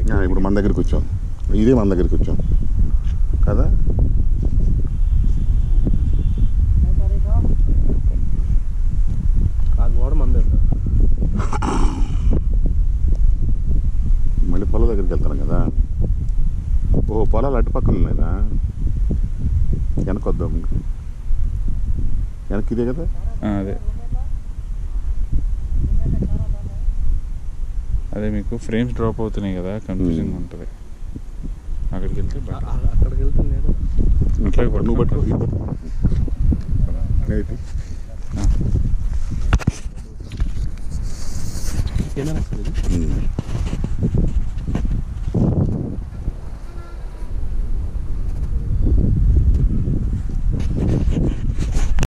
ఆ, ఇప్పుడు మన దగ్గరికి వచ్చాం ఇదే మన దగ్గరికి వచ్చాం కదా ఆ గోడ మంది మళ్ళీ పొలం దగ్గరికి వెళ్తాను కదా ఓ పొలాలు అటు పక్కన ఉన్నాయినా వెనకొద్దాం వెనక్కి ఇదే కదా ఆ, అదే అదే మీకు ఫ్రేమ్స్ డ్రాప్ అవుతున్నాయి కదా కన్ఫ్యూజింగ్ Hmm. ఉంటుంది అక్కడికి వెళ్తే better. అక్కడికి వెళ్తే నేను అట్లాగే పట్టుకో. నువ్వు పట్టుకో ఇది పట్టుకో. అయితే ఆ. కెమెరా ఉమ్.